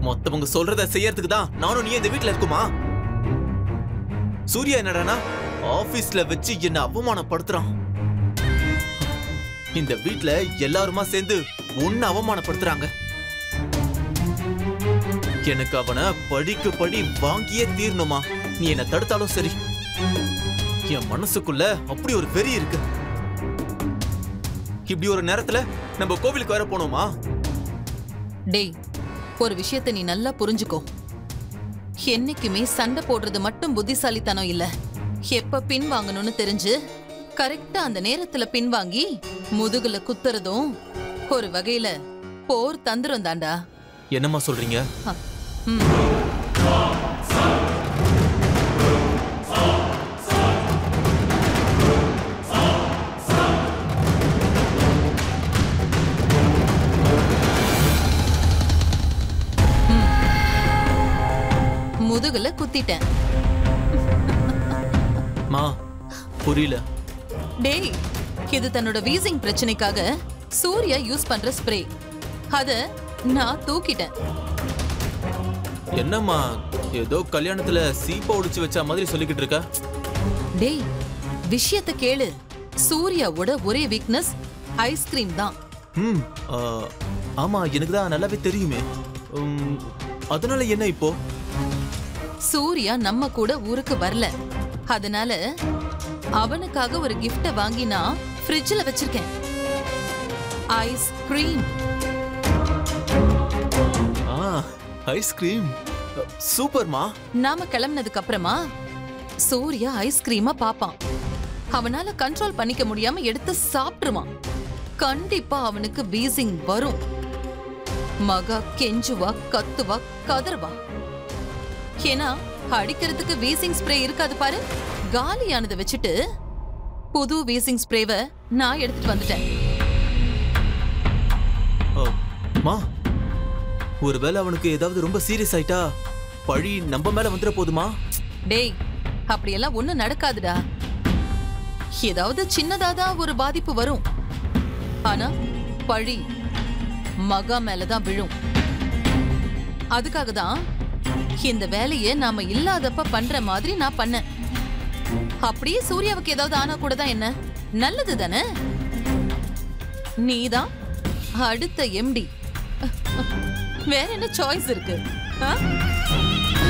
மொத்தவங்க சொல்றத செய்யறதுக்கு தான் நானும் நீ இந்த வீட்ல இருக்குமா சூர்யா என்னடானா ஆபீஸ்ல வச்சு என்ன அவமானப்படுத்துறான் இந்த வீட்ல எல்லாருமா சேர்ந்து உன்னை அவமானப்படுத்துறாங்க எனக்கு அவனை படிக்கு படி வாங்கியே தீரணுமா நீ என்ன தடுத்தாலும் சரி என் மனசுக்குள்ள அப்படி ஒரு வெறி இருக்கு இப்படி ஒரு நேரத்துல நம்ம கோவிலுக்கு வர போனோமா டேய் ஒரு விஷயத்தை நீ நல்லா புரிஞ்சுக்கோ என்னைக்குமே சண்டை போடுறது மட்டும் புத்திசாலித்தனம் இல்ல எப்ப பின் வாங்கணும்னு தெரிஞ்சு கரெக்டா அந்த நேரத்துல பின்வாங்கி முதுகுல குத்துறதும் ஒரு வகையில போர் தந்திரம் தாண்டா என்னம்மா சொல்றீங்க ஹ, ம். ம். முதுகுல குத்திட்டேன் மா புரியல டேய் இது தன்னோட வீசிங் பிரச்சனைக்காக சூர்யா யூஸ் பண்ற ஸ்ப்ரே அத நான் தூக்கிட்டேன் என்னம்மா ஏதோ கல்யாணத்துல சீப்பை ஒடிச்சு வச்ச மாதிரி சொல்லிக்கிட்டு இருக்க டேய் விஷயத்த கேளு சூர்யாவோட ஒரே வீக்னஸ் ஐஸ்கிரீம் தான் ம் ஆ, ஆமா எனக்கு தான் நல்லாவே தெரியுமே உம், அதனால என்ன இப்போ சூர்யா நம்ம கூட ஊருக்கு வரல அதனால அவனுக்காக ஒரு கிஃப்ட வாங்கி நான் ஃப்ரிட்ஜ்ல வச்சிருக்கேன் ஐஸ்கிரீம் ஆ ஐஸ்கிரீம் சூப்பர்மா நாம கிளம்புனதுக்கு அப்புறமா சூர்யா ஐஸ்கிரீம பாப்பான் அவனால கண்ட்ரோல் பண்ணிக்க முடியாம எடுத்து சாப்பிட்டுருவான் கண்டிப்பா அவனுக்கு வீசிங் வரும் மகா கெஞ்சுவா கத்துவா கதறுவா ஏன்னா அடிக்கிறதுக்கு வீசிங் ஸ்ப்ரே இருக்காது பாரு காலியானதை வச்சுட்டு புது வீசிங் ஸ்ப்ரேவை நான் எடுத்துட்டு வந்துட்டேன் ஆ, மா ஒருவேளை அவனுக்கு ஏதாவது ரொம்ப சீரியஸ் ஆயிட்டா பழி நம்ம மேல வந்துட போதுமா டேய் அப்படியெல்லாம் ஒண்ணும் நடக்காதுடா ஏதாவது சின்னதாதான் ஒரு பாதிப்பு வரும் ஆனா பழி மகா மேலதான் விழும் அதுக்காக தான் இந்த வேலையை நாம இல்லாதப்ப பண்ற மாதிரி நான் பண்ணேன் அப்படியே சூர்யாவுக்கு ஏதாவது ஆனா கூட தான் என்ன நல்லது தானே நீதான் அடுத்த எம்டி வேற என்ன சாய்ஸ் இருக்கு ஆ?